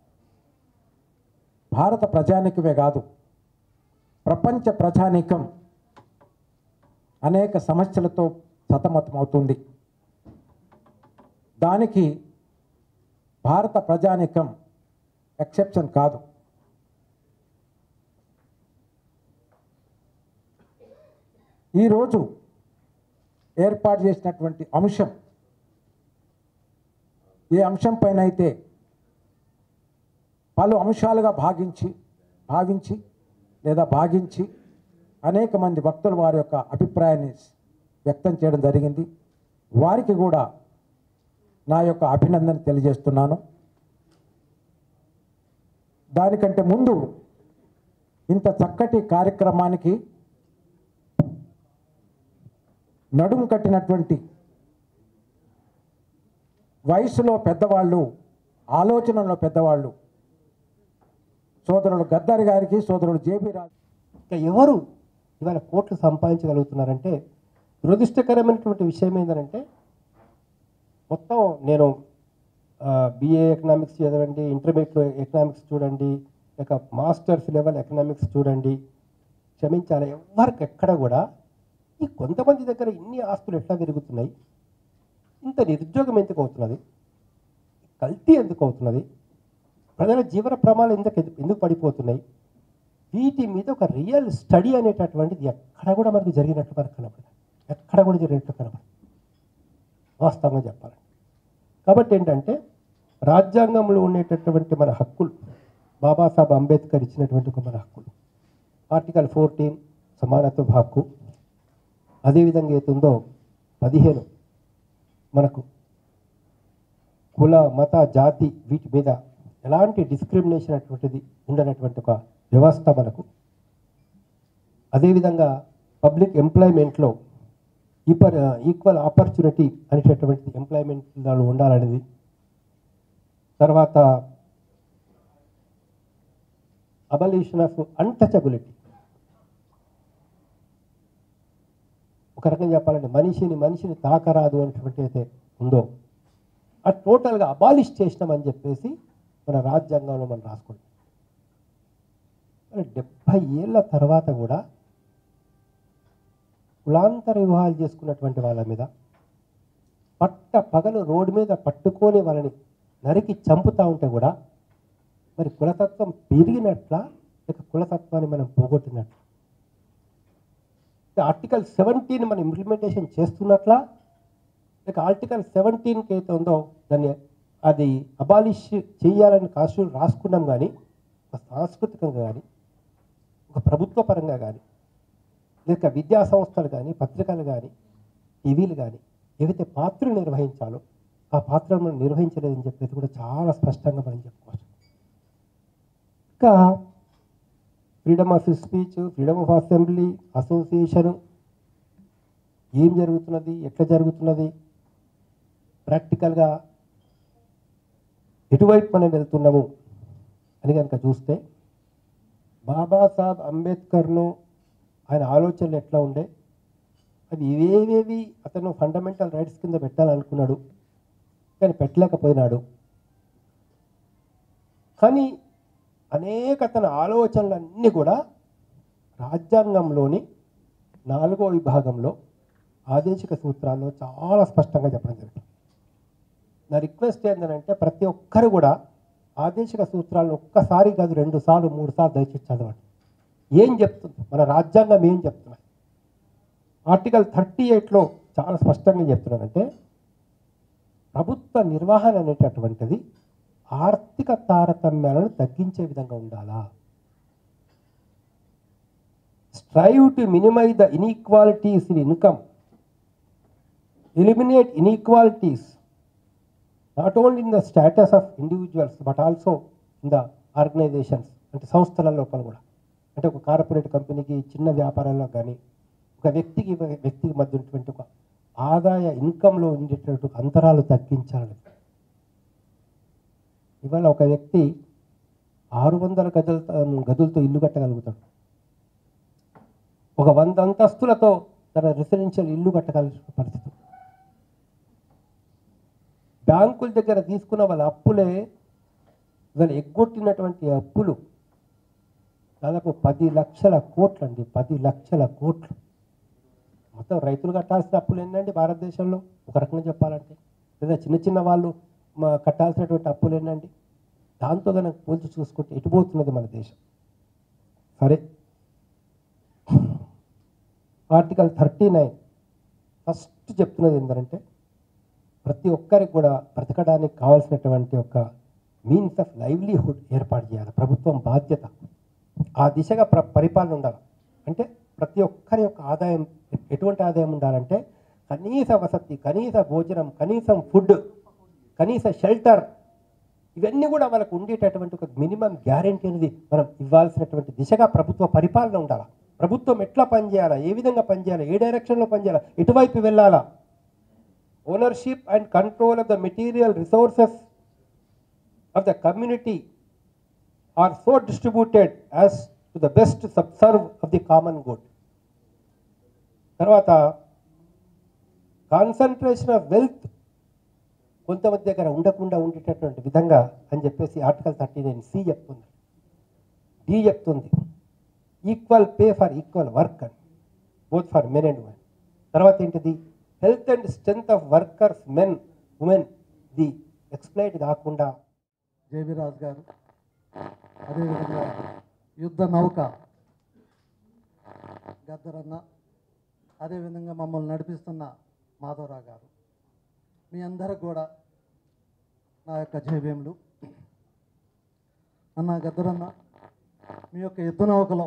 భారత ప్రజానికమే కాదు ప్రపంచ ప్రజానీకం అనేక సమస్యలతో సతమతమవుతుంది దానికి భారత ప్రజానీకం ఎక్సెప్షన్ కాదు ఈరోజు ఏర్పాటు చేసినటువంటి అంశం ఏ అంశం పైన అయితే పలు అంశాలుగా భాగించి భావించి లేదా భాగించి అనేక మంది భక్తులు వారి యొక్క అభిప్రాయాన్ని వ్యక్తం చేయడం జరిగింది వారికి కూడా నా యొక్క అభినందన తెలియజేస్తున్నాను దానికంటే ముందు ఇంత చక్కటి కార్యక్రమానికి నడుము కట్టినటువంటి వయసులో పెద్దవాళ్ళు ఆలోచనలో పెద్దవాళ్ళు సోదరుడు గద్దారి గారికి సోదరుడు జేబీ రాజు ఇంకా ఎవరు ఇవాళ కోట్లు సంపాదించగలుగుతున్నారంటే దురదృష్టకరమైనటువంటి విషయం ఏంటంటే మొత్తం నేను బిఏ ఎకనామిక్స్ చదవండి ఇంటర్మీడియట్ ఎకనామిక్స్ చూడండి ఇక మాస్టర్స్ లెవెల్ ఎకనామిక్స్ చూడండి క్షమించాలి ఎవరికి ఎక్కడ కూడా ఈ కొంతమంది దగ్గర ఇన్ని ఆస్తులు ఎట్లా పెరుగుతున్నాయి ఇంత నిరుద్యోగం ఎందుకు అవుతున్నది కల్తీ ఎందుకు అవుతున్నది ప్రజల జీవన ప్రమాణాలు ఎందుకు ఎందుకు పడిపోతున్నాయి వీటి మీద ఒక రియల్ స్టడీ అనేటటువంటిది ఎక్కడ కూడా మనకు జరిగినట్లు మనకు కనపడదు ఎక్కడ కూడా జరిగినట్లు కనపడదు వాస్తవంగా చెప్పాలి కాబట్టి ఏంటంటే రాజ్యాంగంలో ఉండేటటువంటి మన హక్కులు బాబాసాహెబ్ అంబేద్కర్ ఇచ్చినటువంటి ఒక మన హక్కులు ఆర్టికల్ ఫోర్టీన్ సమానత్వ హక్కు అదేవిధంగా ఏతుందో పదిహేను మనకు కుల మత జాతి వీటి మీద ఎలాంటి డిస్క్రిమినేషన్ అటువంటిది ఉండనటువంటి ఒక వ్యవస్థ మనకు అదేవిధంగా పబ్లిక్ ఎంప్లాయ్మెంట్లో ఈపర్ ఈక్వల్ ఆపర్చునిటీ అనేటటువంటి ఎంప్లాయ్మెంట్లో ఉండాలనేది తర్వాత అబల్యూషన్ ఆఫ్ అన్టచబిలిటీ ఒక రకంగా చెప్పాలంటే మనిషిని మనిషిని తాకరాదు అనేటువంటి అయితే ఉందో అది టోటల్గా అబాలిష్ చేసినామని చెప్పేసి మన రాజ్యాంగంలో మనం రాసుకుంటాం మరి డెబ్భై ఏళ్ళ తర్వాత కూడా కులాంతర వివాహాలు చేసుకున్నటువంటి వాళ్ళ మీద పట్ట పగలు రోడ్డు మీద పట్టుకొని వాళ్ళని నరికి చంపుతూ ఉంటే కూడా మరి కులతత్వం పెరిగినట్ల లేక కులతత్వాన్ని మనం పోగొట్టినట్ల ఆర్టికల్ సెవెంటీన్ మనం ఇంప్లిమెంటేషన్ చేస్తున్నట్లా లేక ఆర్టికల్ సెవెంటీన్కి అయితే ఉందో దాన్ని అది అబాలిష్ చేయాలని కాన్స్టిట్యూషన్ రాసుకున్నాం కానీ ఒక సాంస్కృతికంగా కానీ ఒక ప్రభుత్వ పరంగా కానీ లేక విద్యా సంస్థలు కానీ పత్రికలు కానీ టీవీలు కానీ ఏవైతే పాత్రలు నిర్వహించాలో ఆ పాత్రను మనం నిర్వహించలేదని చెప్పేసి కూడా చాలా స్పష్టంగా మనం చెప్పుకోవచ్చు ఇంకా freedom of speech freedom of assembly association ఏం జరుగుతున్నది ఎట్లా జరుగుతున్నది ప్రాక్టికల్గా ఎటువైపు మనం వెళ్తున్నాము అని కనుక చూస్తే బాబాసాహెబ్ అంబేద్కర్ను ఆయన ఆలోచనలు ఎట్లా ఉండే అవి ఇవేవేవి అతను ఫండమెంటల్ రైట్స్ కింద పెట్టాలనుకున్నాడు కానీ పెట్టలేకపోయినాడు కానీ అనేక తన ఆలోచనలన్నీ కూడా రాజ్యాంగంలోని నాలుగో విభాగంలో ఆదేశిక సూత్రాల్లో చాలా స్పష్టంగా చెప్పడం జరిగింది నా రిక్వెస్ట్ ఏంటంటే ప్రతి ఒక్కరు కూడా ఆదేశిక సూత్రాలను ఒక్కసారి కాదు రెండు సార్లు మూడు సార్లు దయచేసి చదవండి ఏం చెప్తుంది మన రాజ్యాంగం ఏం చెప్తున్నది ఆర్టికల్ థర్టీ ఎయిట్లో చాలా స్పష్టంగా చెప్తున్నానంటే ప్రభుత్వ నిర్వహణ అనేటటువంటిది ఆర్థిక తారతమ్యాలను తగ్గించే విధంగా ఉండాలా strive to minimize the inequalities in income eliminate inequalities not only in the status of individuals but also in the organizations అంటే సంస్థల లోపల కూడా అంటే ఒక కార్పొరేట్ కంపెనీకి చిన్న వ్యాపారాల్లో కానీ ఒక వ్యక్తికి వ్యక్తికి మధ్య ఉన్నటువంటి ఒక ఆదాయ ఇన్కంలో ఉండేటటువంటి ఒక అంతరాలు తగ్గించాలి ఇవాళ ఒక వ్యక్తి ఆరు వందల గదుల గదులతో ఇల్లు కట్టగలుగుతాడు ఒక వంద అంతస్తులతో తన రెసిడెన్షియల్ ఇల్లు కట్టగలిగిన పరిస్థితి బ్యాంకుల దగ్గర తీసుకున్న వాళ్ళ అప్పులే ఇవాళ ఎగ్గొట్టినటువంటి అప్పులు దాదాపు పది లక్షల కోట్లు అండి పది లక్షల కోట్లు మొత్తం రైతులు కట్టాల్సిన అప్పులు ఏంటండి భారతదేశంలో ఒక రకంగా చెప్పాలంటే లేదా చిన్న చిన్న వాళ్ళు మా కట్టాల్సినటువంటి అప్పులు ఏంటండి దాంతో కనుక పోల్చి చూసుకుంటే ఎటుపోతున్నది మన దేశం సరే ఆర్టికల్ థర్టీ నైన్ ఫస్ట్ చెప్తున్నది ఏంటంటే ప్రతి ఒక్కరికి కూడా బ్రతకడానికి కావాల్సినటువంటి ఒక మీన్స్ ఆఫ్ లైవ్లీహుడ్ ఏర్పాటు చేయాలి ప్రభుత్వం బాధ్యత ఆ దిశగా ప్ర పరిపాలన ఉండాలి అంటే ప్రతి ఒక్కరి యొక్క ఆదాయం ఎటువంటి ఆదాయం ఉండాలంటే కనీస వసతి కనీస భోజనం కనీసం ఫుడ్ కనీస షెల్టర్ ఇవన్నీ కూడా మనకు ఉండేటటువంటి ఒక మినిమం గ్యారంటీ అనేది మనం ఇవ్వాల్సినటువంటి దిశగా ప్రభుత్వ పరిపాలన ఉండాలి ప్రభుత్వం ఎట్లా పనిచేయాలా ఏ విధంగా పనిచేయాలా ఏ డైరెక్షన్లో పనిచేయాలా ఎటువైపు వెళ్ళాలా ownership and control of the material resources of the community are so distributed as to the best subserve of the common good తర్వాత కాన్సన్ట్రేషన్ ఆఫ్ వెల్త్ కొంతమంది దగ్గర ఉండకుండా ఉండేటటువంటి విధంగా అని చెప్పేసి ఆర్టికల్ థర్టీ నైన్ సి చెప్తుంది డి చెప్తుంది equal pay for equal work అని both for men and women తర్వాత ఏంటిది health and strength of workers men women the exploit కాకుండా జేబీ రాజు గారు అదేవిధంగా యుద్ధ నౌక గద్దరన్న అదేవిధంగా మమ్మల్ని నడిపిస్తున్న మాధవరావు గారు మీ అందరికి కూడా నా యొక్క జయభీములు అన్న గద్దరన్న మీ యొక్క యుద్ధ నౌకలో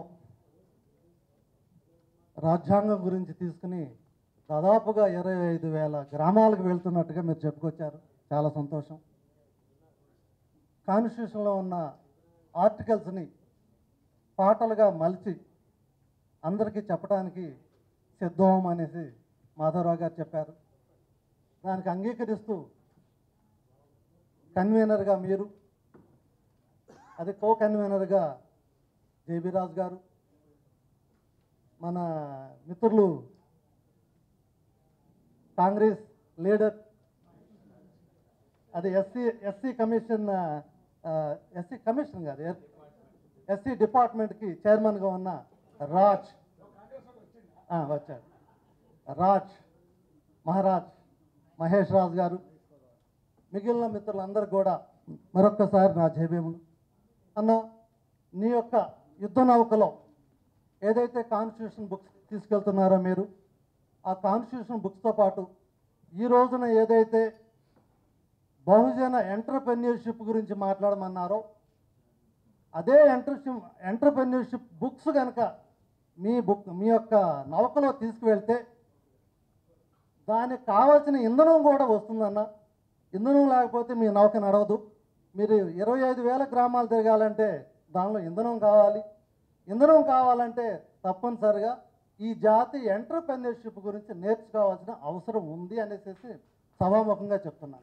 రాజ్యాంగం గురించి తీసుకుని దాదాపుగా ఇరవై ఐదు వేల గ్రామాలకు వెళ్తున్నట్టుగా మీరు చెప్పుకొచ్చారు చాలా సంతోషం కాన్స్టిట్యూషన్లో ఉన్న ఆర్టికల్స్ని పాటలుగా మలిచి అందరికీ చెప్పడానికి సిద్ధం అనేసి మాధవరావు గారు చెప్పారు దానికి అంగీకరిస్తూ కన్వీనర్గా మీరు అది కో కన్వీనర్గా జేబీ రాజు గారు మన మిత్రులు కాంగ్రెస్ లీడర్ అది SC SC commission SC commission కాదు ఎస్సీ డిపార్ట్మెంట్కి చైర్మన్గా ఉన్న రాజ్ ఆ, వచ్చాడు రాజ్ మహారాజ్ మహేష్ రాజ్ గారు మిగిలిన మిత్రులందరూ కూడా మరొక్కసారి నా జయభీములు అన్న నీ యొక్క యుద్ధ నౌకలో ఏదైతే కాన్స్టిట్యూషన్ బుక్స్ తీసుకెళ్తున్నారో మీరు ఆ కాన్స్టిట్యూషన్ బుక్స్తో పాటు ఈ రోజున ఏదైతే బహుజన ఎంటర్ప్రెన్యూర్షిప్ గురించి మాట్లాడమన్నారో అదే ఎంటర్షిప్ ఎంటర్ప్రెన్యూర్షిప్ బుక్స్ కనుక మీ బుక్ మీ యొక్క నౌకలో తీసుకువెళ్తే దానికి కావాల్సిన ఇంధనం కూడా వస్తుందన్న ఇంధనం లేకపోతే మీ నౌక నడవదు మీరు ఇరవై ఐదు వేల గ్రామాలు తిరగాలంటే దానిలో ఇంధనం కావాలి ఇంధనం కావాలంటే తప్పనిసరిగా ఈ జాతి ఎంటర్ప్రెన్యూర్షిప్ గురించి నేర్చుకోవాల్సిన అవసరం ఉంది అనేసి సభాముఖంగా చెప్తున్నాను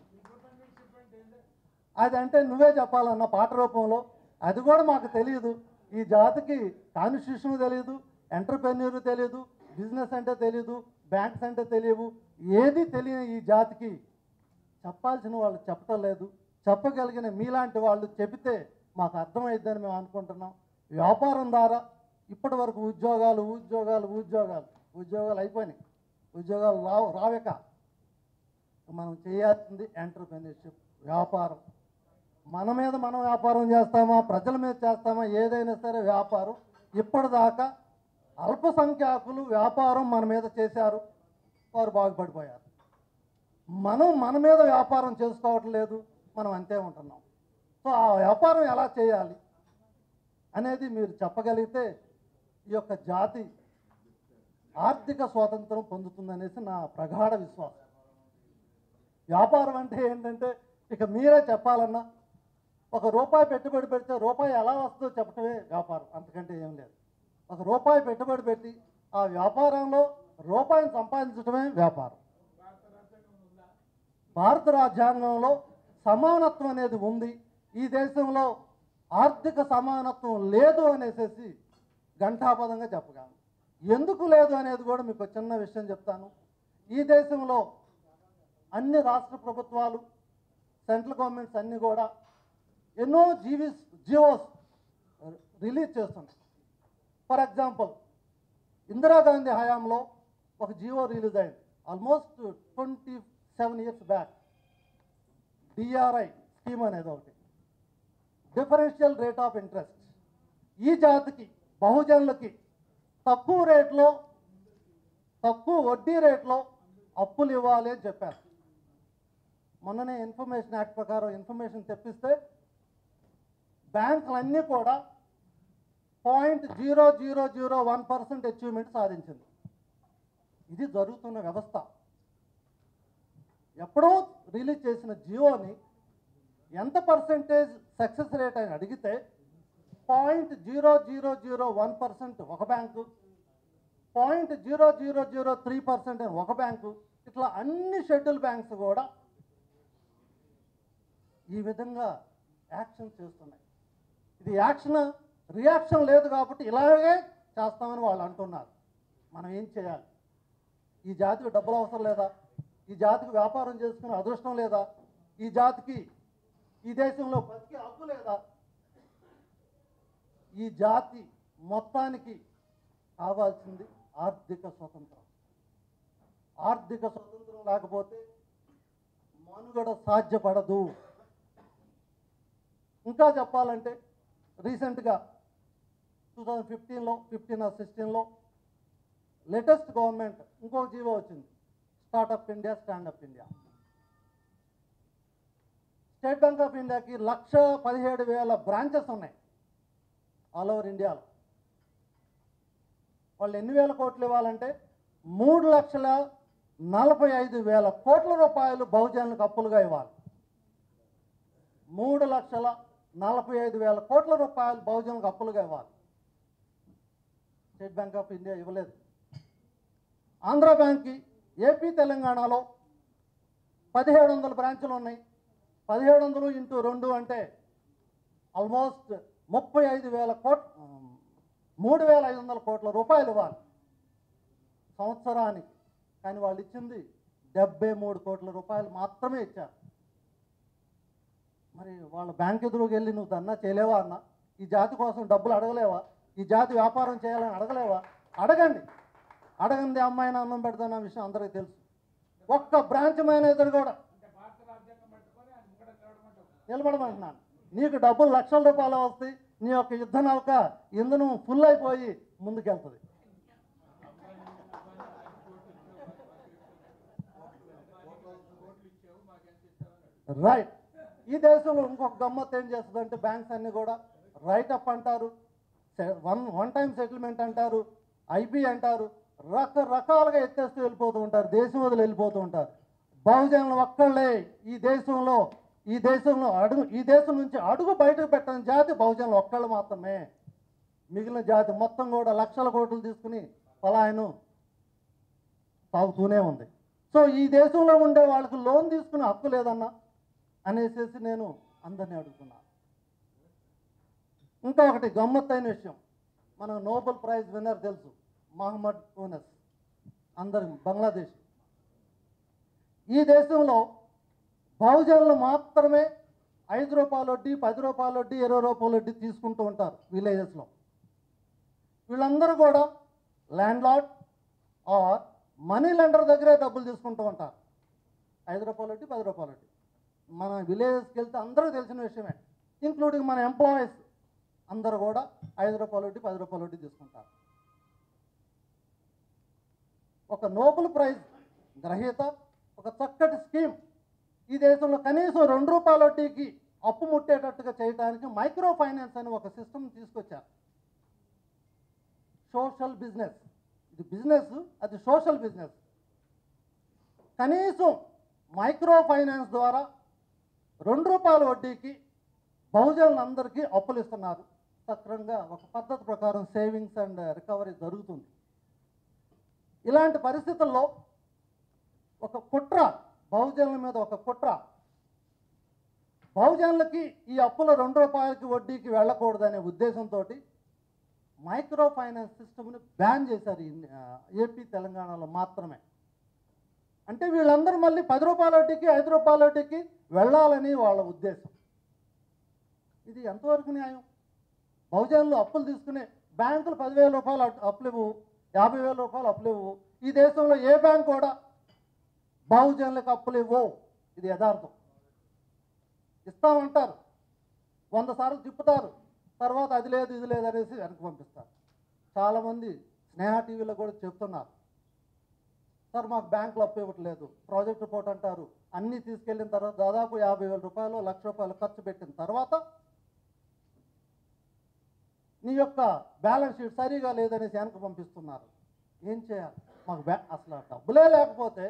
అది అంటే నువ్వే చెప్పాలన్న పాట రూపంలో అది కూడా మాకు తెలియదు ఈ జాతికి కాన్స్టిట్యూషన్ తెలియదు ఎంటర్ప్రెన్యూర్ తెలియదు బిజినెస్ అంటే తెలియదు బ్యాంక్స్ అంటే తెలియవు ఏది తెలియని ఈ జాతికి చెప్పాల్సిన వాళ్ళు చెప్పటం లేదు చెప్పగలిగిన మీలాంటి వాళ్ళు చెబితే మాకు అర్థమైద్దని మేము అనుకుంటున్నాం వ్యాపారం ద్వారా ఇప్పటి వరకు ఉద్యోగాలు ఉద్యోగాలు ఉద్యోగాలు ఉద్యోగాలు అయిపోయినాయి ఉద్యోగాలు రావు రావేక మనం చేయాల్సింది ఎంటర్ప్రెన్యూర్షిప్ వ్యాపారం మన మీద మనం వ్యాపారం చేస్తామా ప్రజల మీద చేస్తామా ఏదైనా సరే వ్యాపారం ఇప్పటిదాకా అల్పసంఖ్యాకులు వ్యాపారం మన మీద చేశారు వారు బాగుపడిపోయారు మనం మన మీద వ్యాపారం చేసుకోవటం లేదు మనం అంతే ఉంటున్నాం సో ఆ వ్యాపారం ఎలా చేయాలి అనేది మీరు చెప్పగలిగితే ఈ యొక్క జాతి ఆర్థిక స్వాతంత్రం పొందుతుందనేసి నా ప్రగాఢ విశ్వాసం వ్యాపారం అంటే ఏంటంటే ఇక మీరే చెప్పాలన్నా ఒక రూపాయి పెట్టుబడి పెడితే రూపాయి ఎలా వస్తుందో చెప్పటమే వ్యాపారం అంతకంటే ఏం లేదు ఒక రూపాయి పెట్టుబడి పెట్టి ఆ వ్యాపారంలో రూపాయిని సంపాదించడమే వ్యాపారం భారత రాజ్యాంగంలో సమానత్వం అనేది ఉంది ఈ దేశంలో ఆర్థిక సమానత్వం లేదు అనేసి ఘంటాపదంగా చెప్పగలను ఎందుకు లేదు అనేది కూడా మీకు ఒక చిన్న విషయం చెప్తాను ఈ దేశంలో అన్ని రాష్ట్ర ప్రభుత్వాలు సెంట్రల్ గవర్నమెంట్స్ అన్నీ కూడా ఎన్నో జీవి జియోస్ రిలీజ్ చేస్తున్నాయి ఫర్ ఎగ్జాంపుల్ ఇందిరాగాంధీ హయాంలో ఒక జియో రిలీజ్ అయింది almost twenty seven years back DRI scheme అనేది ఒకటి డిఫరెన్షియల్ రేట్ ఆఫ్ ఇంట్రెస్ట్ ఈ జాతికి బహుజనులకి తక్కువ రేట్లో తక్కువ వడ్డీ రేట్లో అప్పులు ఇవ్వాలి అని చెప్పారు మొన్ననే ఇన్ఫర్మేషన్ యాక్ట్ ప్రకారం ఇన్ఫర్మేషన్ తెప్పిస్తే బ్యాంకులన్నీ కూడా point zero zero zero one percent achievement సాధించింది ఇది జరుగుతున్న వ్యవస్థ ఎప్పుడో రిలీజ్ చేసిన జియోని ఎంత పర్సెంటేజ్ సక్సెస్ రేట్ అని అడిగితే point zero zero zero one percent ఒక bank point zero zero zero three percent అని ఒక బ్యాంకు ఇట్లా అన్ని షెడ్యూల్ బ్యాంక్స్ కూడా ఈ విధంగా యాక్షన్ చేస్తున్నాయి ఇది యాక్షన్ రియాక్షన్ లేదు కాబట్టి ఇలాగే చేస్తామని వాళ్ళు అంటున్నారు మనం ఏం చేయాలి ఈ జాతికి డబ్బులు అవసరం లేదా ఈ జాతికి వ్యాపారం చేసుకునే అదృష్టం లేదా ఈ జాతికి ఈ దేశంలో బతికే హక్కు లేదా ఈ జాతి మొత్తానికి కావాల్సింది ఆర్థిక స్వతంత్రం ఆర్థిక స్వతంత్రం లేకపోతే మనుగడ సాధ్యపడదు ఇంకా చెప్పాలంటే రీసెంట్గా టూ థౌజండ్ ఫిఫ్టీన్లో ఫిఫ్టీన్ ఆర్ సిక్స్టీన్లో లేటెస్ట్ గవర్నమెంట్ ఇంకొక జీవో వచ్చింది startup India standup India state bank of ఇండియాకి లక్ష పదిహేడు వేల బ్రాంచెస్ ఉన్నాయి ఆల్ ఓవర్ ఇండియాలో వాళ్ళు ఎన్ని వేల కోట్లు ఇవ్వాలంటే మూడు లక్షల నలభై ఐదు వేల కోట్ల రూపాయలు బహుజనులకు అప్పులుగా ఇవ్వాలి మూడు లక్షల నలభై ఐదు వేల కోట్ల రూపాయలు బహుజనులకు అప్పులుగా ఇవ్వాలి స్టేట్ బ్యాంక్ ఆఫ్ ఇండియా ఇవ్వలేదు ఆంధ్ర బ్యాంక్కి ఏపీ తెలంగాణలో పదిహేడు వందల బ్రాంచులు ఉన్నాయి పదిహేడు వందలు ఇంటూ రెండు అంటే ఆల్మోస్ట్ ముప్పై ఐదు వేల కోట్ మూడు వేల ఐదు వందల కోట్ల రూపాయలు ఇవ్వాలి సంవత్సరానికి కానీ వాళ్ళు ఇచ్చింది డెబ్బై మూడు కోట్ల రూపాయలు మాత్రమే ఇచ్చారు మరి వాళ్ళ బ్యాంక్ ఎదురుకు వెళ్ళి నువ్వు దన్నా చేయలేవా అన్న ఈ జాతి కోసం డబ్బులు అడగలేవా ఈ జాతి వ్యాపారం చేయాలని అడగలేవా అడగండి అడగండి అమ్మాయిని అన్నం పెడతాన్న విషయం అందరికీ తెలుసు ఒక్క బ్రాంచ్ మేనేజర్ కూడా నిలబడమంటున్నాను నీకు డబ్బులు లక్షల రూపాయలు వస్తాయి నీ యొక్క యుద్ధ నౌక ఇంధనం ఫుల్ అయిపోయి ముందుకెళ్తుంది రైట్ ఈ దేశంలో ఇంకొక గమ్మత్ ఏం చేస్తుందంటే బ్యాంక్స్ అన్ని కూడా రైట్ అప్ అంటారు సె- వన్ వన్ టైం సెటిల్మెంట్ అంటారు ఐపీ అంటారు రకరకాలుగా ఎత్తేస్తూ వెళ్ళిపోతూ ఉంటారు దేశం వదిలి వెళ్ళిపోతూ ఉంటారు బహుజనులు ఒక్కళ్ళే ఈ దేశంలో ఈ దేశంలో అడుగు ఈ దేశం నుంచి అడుగు బయటకు పెట్టని జాతి బహుజనులు ఒక్కళ్ళు మాత్రమే మిగిలిన జాతి మొత్తం కూడా లక్షల కోట్లు తీసుకుని పలాయనం సాగుతూనే ఉంది సో ఈ దేశంలో ఉండే వాళ్ళకి లోన్ తీసుకునే హక్కు లేదన్నా అనేసి నేను అందరినీ అడుగుతున్నాను ఇంకా ఒకటి గమ్మత్తైన విషయం మన నోబెల్ ప్రైజ్ విన్నర్ తెలుసు మహమ్మద్ యూనస్ అందరి బంగ్లాదేశ్ ఈ దేశంలో బహుజనులు మాత్రమే ఐదు రూపాయల వడ్డీ పది రూపాయల వడ్డీ ఇరవై రూపాయల వడ్డీ తీసుకుంటూ ఉంటారు విలేజెస్లో వీళ్ళందరూ కూడా land lord or money lender దగ్గరే డబ్బులు తీసుకుంటూ ఉంటారు ఐదు రూపాయల వడ్డీ పది రూపాయల వడ్డీ మన విలేజెస్కి వెళ్తే అందరూ తెలిసిన విషయమే ఇంక్లూడింగ్ మన ఎంప్లాయీస్ అందరూ కూడా ఐదు రూపాయల వడ్డీ పది రూపాయల వడ్డీ తీసుకుంటారు ఒక నోబెల్ ప్రైజ్ గ్రహీత ఒక చక్కటి స్కీమ్ ఈ దేశంలో కనీసం రెండు రూపాయల వడ్డీకి అప్పు ముట్టేటట్టుగా చేయడానికి మైక్రో ఫైనాన్స్ అని ఒక సిస్టమ్ తీసుకొచ్చారు సోషల్ బిజినెస్ ఇది బిజినెస్ అది సోషల్ బిజినెస్ కనీసం మైక్రో ఫైనాన్స్ ద్వారా రెండు రూపాయల వడ్డీకి బహుజనులందరికీ అప్పులు ఇస్తున్నారు సక్రంగా ఒక పద్ధతి ప్రకారం సేవింగ్స్ అండ్ రికవరీ జరుగుతుంది ఇలాంటి పరిస్థితుల్లో ఒక కుట్ర బహుజనుల మీద ఒక కుట్ర బహుజనులకి ఈ అప్పుల రెండు రూపాయలకి వడ్డీకి వెళ్ళకూడదనే ఉద్దేశంతో మైక్రో ఫైనాన్స్ సిస్టమ్ని బ్యాన్ చేశారు ఈ, ఆ, ఏపీ తెలంగాణలో మాత్రమే అంటే వీళ్ళందరూ మళ్ళీ పది రూపాయల వడ్డీకి ఐదు రూపాయల వడ్డీకి వెళ్ళాలని వాళ్ళ ఉద్దేశం ఇది ఎంతవరకు న్యాయం బహుజనులు అప్పులు తీసుకునే బ్యాంకులు పదివేల రూపాయలు అట్- అప్పులు ఇవ్వు యాభై వేల రూపాయలు అప్పులు ఇవ్వు ఈ దేశంలో ఏ బ్యాంక్ కూడా బహుజనులకు అప్పులు ఇవ్వవు ఇది యథార్థం ఇస్తామంటారు వంద సార్లు తిప్పుతారు తర్వాత అది లేదు ఇది లేదు అనేసి వెనక్కి పంపిస్తారు చాలామంది స్నేహ టీవీలో కూడా చెప్తున్నారు సార్ మాకు బ్యాంకులో అప్పు ఇవ్వట్లేదు ప్రాజెక్ట్ రిపోర్ట్ అంటారు అన్నీ తీసుకెళ్ళిన తర్వాత దాదాపు యాభై వేల రూపాయలు లక్ష రూపాయలు ఖర్చు పెట్టిన తర్వాత నీ యొక్క బ్యాలెన్స్ షీట్ సరిగా లేదనేసి వెనక్కి పంపిస్తున్నారు ఏం చేయాలి మాకు బ్యా అసలు డబ్బులే లేకపోతే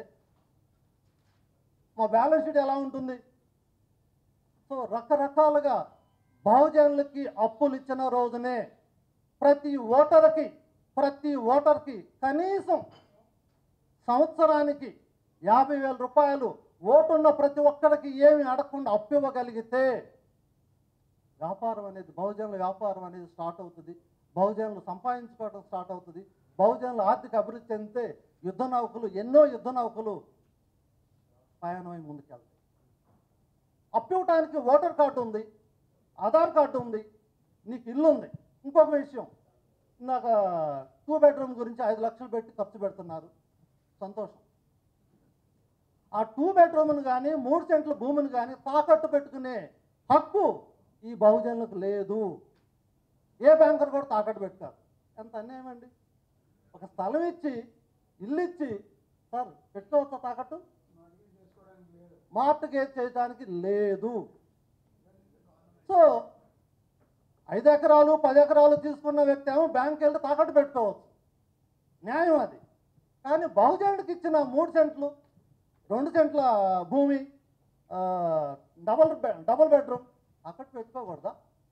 మా బ్యాలెన్స్ షీట్ ఎలా ఉంటుంది సో రకరకాలుగా బహుజనులకి అప్పులు ఇచ్చిన రోజునే ప్రతి ఓటరుకి ప్రతి ఓటర్కి కనీసం సంవత్సరానికి యాభై వేల రూపాయలు ఓటున్న ప్రతి ఒక్కరికి ఏమి అడగకుండా అప్పు ఇవ్వగలిగితే వ్యాపారం అనేది బహుజనుల వ్యాపారం అనేది స్టార్ట్ అవుతుంది బహుజనులు సంపాదించుకోవడం స్టార్ట్ అవుతుంది బహుజనులు ఆర్థిక అభివృద్ధి చెందితే యుద్ధ నౌకలు ఎన్నో యుద్ధ నౌకలు ప్రయాణమై ముందుకెళ్తాయి అప్పు ఇవ్వటానికి ఓటర్ కార్డు ఉంది ఆధార్ కార్డు ఉంది నీకు ఇల్లు ఉంది ఇంకొక విషయం ఇందాక టూ బెడ్రూమ్ గురించి ఐదు లక్షలు పెట్టి ఖర్చు పెడుతున్నారు సంతోషం ఆ టూ బెడ్రూమ్ను కానీ మూడు సెంట్ల భూమిని కానీ తాకట్టు పెట్టుకునే హక్కు ఈ బహుజనులకు లేదు ఏ బ్యాంకర్ కూడా తాకట్టు పెట్టారు ఎంత అన్యాయం అండి ఒక స్థలం ఇచ్చి ఇల్లు ఇచ్చి సార్ పెట్టుకోవచ్చా తాకట్టు మార్టిగేజ్ చేయడానికి లేదు సో ఐదు ఎకరాలు పది ఎకరాలు తీసుకున్న వ్యక్తి ఏమో బ్యాంక్ వెళ్ళి తాకట్టు పెట్టుకోవచ్చు న్యాయం అది కానీ బహుజనుడికి ఇచ్చిన మూడు సెంట్లు రెండు సెంట్ల భూమి ఆ, డబల్ బె- డబల్ బెడ్రూమ్ అక్కడ పెట్టుకోకూడదా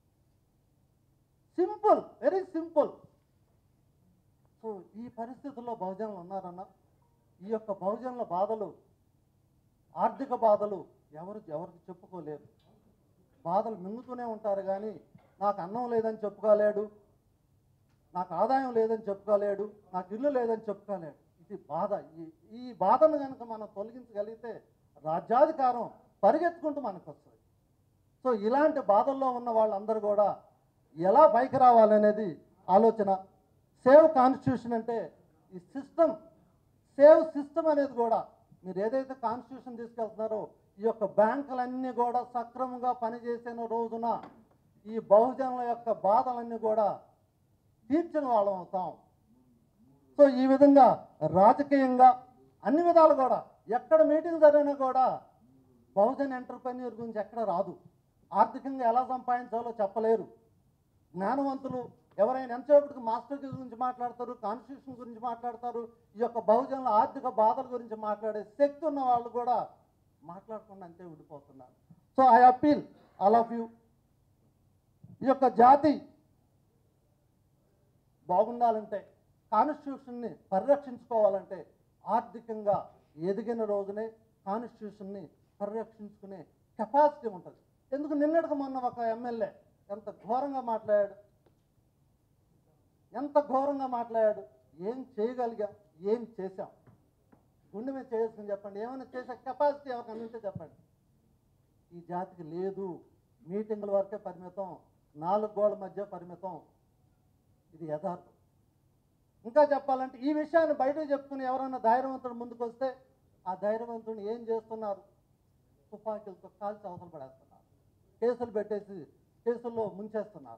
సింపుల్ వెరీ సింపుల్ సో ఈ పరిస్థితుల్లో బహుజనులు ఉన్నారన్న ఈ యొక్క బహుజనుల బాధలు ఆర్థిక బాధలు ఎవరు ఎవరికి చెప్పుకోలేరు బాధలు మింగుతూనే ఉంటారు కానీ నాకు అన్నం లేదని చెప్పుకోలేడు నాకు ఆదాయం లేదని చెప్పుకోలేడు నాకు ఇల్లు లేదని చెప్పుకోలేడు ఇది బాధ ఈ ఈ బాధను కనుక మనం తొలగించగలిగితే రాజ్యాధికారం పరిగెత్తుకుంటూ మనకు వస్తుంది సో ఇలాంటి బాధల్లో ఉన్న వాళ్ళందరూ కూడా ఎలా పైకి రావాలనేది ఆలోచన సేవ్ కాన్స్టిట్యూషన్ అంటే ఈ సిస్టమ్ సేవ్ సిస్టమ్ అనేది కూడా మీరు ఏదైతే కాన్స్టిట్యూషన్ తీసుకెళ్తున్నారో ఈ యొక్క బ్యాంకులన్నీ కూడా సక్రమంగా పనిచేసిన రోజున ఈ బహుజనుల యొక్క బాధలన్నీ కూడా తీర్చిన వాళ్ళం అవుతాం సో ఈ విధంగా రాజకీయంగా అన్ని విధాలు కూడా ఎక్కడ మీటింగ్ జరిగినా కూడా బహుజన్ ఎంటర్ప్రెన్యూర్ గురించి ఎక్కడ రాదు ఆర్థికంగా ఎలా సంపాదించాలో చెప్పలేరు జ్ఞానవంతులు ఎవరైనా ఎంతసేపటికి మాస్టర్ కీ గురించి మాట్లాడతారు కాన్స్టిట్యూషన్ గురించి మాట్లాడతారు ఈ యొక్క బహుజనుల ఆర్థిక బాధల గురించి మాట్లాడే శక్తి ఉన్న వాళ్ళు కూడా మాట్లాడకుండా అంతే ఉండిపోతున్నారు so I appeal all of you ఈ యొక్క జాతి బాగుండాలంటే కాన్స్టిట్యూషన్ని పరిరక్షించుకోవాలంటే ఆర్థికంగా ఎదిగిన రోజునే కాన్స్టిట్యూషన్ని పరిరక్షించుకునే కెపాసిటీ ఉంటుంది ఎందుకు నిన్నటికి మొన్న ఒక ఎమ్మెల్యే ఎంత ఘోరంగా మాట్లాడాడు ఎంత ఘోరంగా మాట్లాడాడు ఏం చేయగలిగాం ఏం చేశాం గుండె మీద చేసుకుని చెప్పండి ఏమైనా చేసే కెపాసిటీ ఎవరికైనా ఉంటే చెప్పండి ఈ జాతికి లేదు మీటింగుల వరకే పరిమితం నాలుగు గోడల మధ్య పరిమితం ఇది యథార్థం ఇంకా చెప్పాలంటే ఈ విషయాన్ని బయటకు చెప్పుకుని ఎవరైనా ధైర్యవంతుడు ముందుకు వస్తే ఆ ధైర్యవంతుడిని ఏం చేస్తున్నారు తుపాకీలతో కాల్చి అవసరం పడేస్తున్నారు కేసులు పెట్టేసి కేసుల్లో ముంచేస్తున్నారు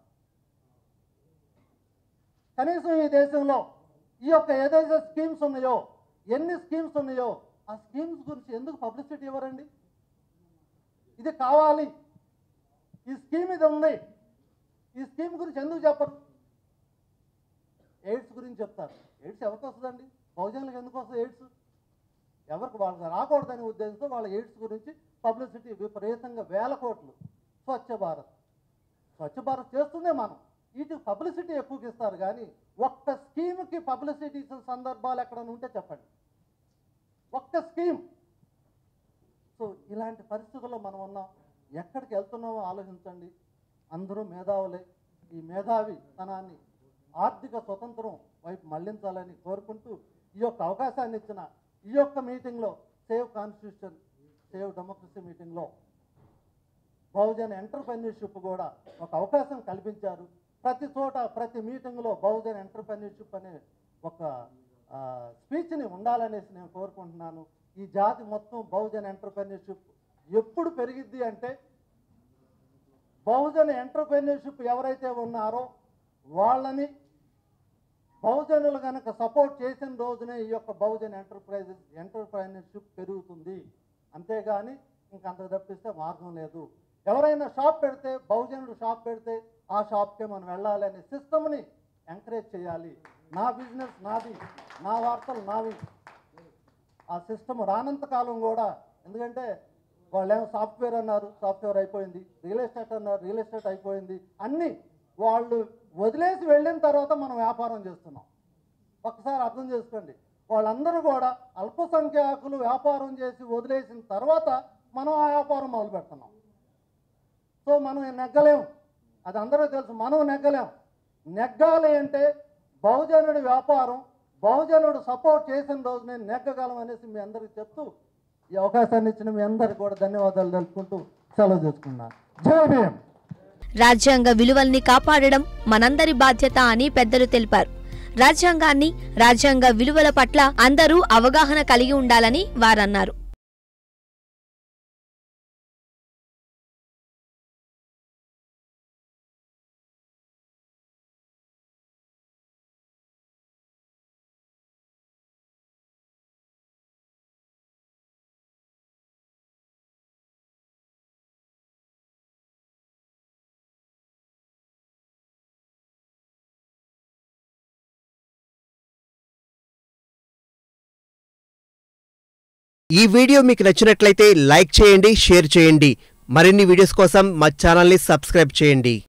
కనీసం ఈ దేశంలో ఈ యొక్క ఏదైతే స్కీమ్స్ ఉన్నాయో ఎన్ని స్కీమ్స్ ఉన్నాయో ఆ స్కీమ్స్ గురించి ఎందుకు పబ్లిసిటీ ఇవ్వరండి ఇది కావాలి ఈ స్కీమ్ ఇది ఉంది ఈ స్కీమ్ గురించి ఎందుకు చెప్పరు ఎయిడ్స్ గురించి చెప్తారు ఎయిడ్స్ ఎవరికి వస్తుందండి బహుజనులకు ఎందుకు వస్తుంది ఎయిడ్స్ ఎవరికి వాళ్ళకి రాకూడదనే ఉద్దేశంతో వాళ్ళ ఎయిడ్స్ గురించి పబ్లిసిటీ విపరీతంగా వేల కోట్లు స్వచ్ఛ భారత్ స్వచ్ఛ భారత్ చేస్తుందే మనం వీటికి పబ్లిసిటీ ఎక్కువకి ఇస్తారు కానీ ఒక్క స్కీమ్కి పబ్లిసిటీ ఇచ్చిన సందర్భాలు ఎక్కడైనా ఉంటే చెప్పండి ఒక్క స్కీమ్ సో ఇలాంటి పరిస్థితుల్లో మనం ఉన్నాం ఎక్కడికి వెళ్తున్నామో ఆలోచించండి అందరూ మేధావులే ఈ మేధావి తనాన్ని ఆర్థిక స్వతంత్రం వైపు మళ్లించాలని కోరుకుంటూ ఈ యొక్క అవకాశాన్ని ఇచ్చిన ఈ యొక్క మీటింగ్లో సేవ్ కాన్స్టిట్యూషన్ సేవ్ డెమోక్రసీ మీటింగ్లో బహుజన్ ఎంటర్ప్రెన్యూర్షిప్ కూడా ఒక అవకాశం కల్పించారు ప్రతి చోట ప్రతి మీటింగ్లో బహుజన్ ఎంటర్ప్రెన్యూర్షిప్ అనే ఒక ఆ, స్పీచ్ని ఉండాలనేసి నేను కోరుకుంటున్నాను ఈ జాతి మొత్తం బహుజన్ ఎంటర్ప్రెన్యూర్షిప్ ఎప్పుడు పెరిగిద్ది అంటే బహుజన ఎంటర్ప్రెన్యూర్షిప్ ఎవరైతే ఉన్నారో వాళ్ళని బహుజనులు కనుక సపోర్ట్ చేసిన రోజునే ఈ యొక్క బహుజన్ ఎంటర్ప్రైజ్ ఎంటర్ప్రైనర్షిప్ పెరుగుతుంది అంతేగాని ఇంకంత తప్పిస్తే మార్గం లేదు ఎవరైనా షాప్ పెడితే బహుజనుడు షాప్ పెడితే ఆ షాప్కే మనం వెళ్ళాలి అనే సిస్టమ్ని ఎంకరేజ్ చేయాలి నా బిజినెస్ నాది నా వార్తలు నావి ఆ సిస్టమ్ రానంత కాలం కూడా ఎందుకంటే వాళ్ళేమో సాఫ్ట్వేర్ అన్నారు సాఫ్ట్వేర్ అయిపోయింది రియల్ ఎస్టేట్ అన్నారు రియల్ ఎస్టేట్ అయిపోయింది అన్నీ వాళ్ళు వదిలేసి వెళ్ళిన తర్వాత మనం వ్యాపారం చేస్తున్నాం ఒకసారి అర్థం చేసుకోండి వాళ్ళందరూ కూడా అల్పసంఖ్యాకులు వ్యాపారం చేసి వదిలేసిన తర్వాత మనం ఆ వ్యాపారం మొదలు పెడుతున్నాం సో మనం నెగ్గలేం అది అందరూ తెలుసు మనం నెగ్గలేం నెగ్గాలి అంటే బహుజనుడి వ్యాపారం బహుజనుడు సపోర్ట్ చేసిన రోజు నేను నెగ్గగలం అనేసి మీ అందరికీ చెప్తూ ఈ అవకాశాన్ని ఇచ్చిన మీ అందరికీ కూడా ధన్యవాదాలు తెలుపుకుంటూ సెలవు చేసుకున్నాను జై భీమ్ రాజ్యాంగ విలువల్ని కాపాడడం మనందరి బాధ్యత అని పెద్దలు తెలిపారు రాజ్యాంగాన్ని రాజ్యాంగ విలువల పట్ల అందరూ అవగాహన కలిగి ఉండాలని వారన్నారు ఈ వీడియో మీకు నచ్చినట్లయితే లైక్ చేయండి షేర్ చేయండి మరిన్ని వీడియోస్ కోసం మా ఛానల్ని సబ్స్క్రైబ్ చేయండి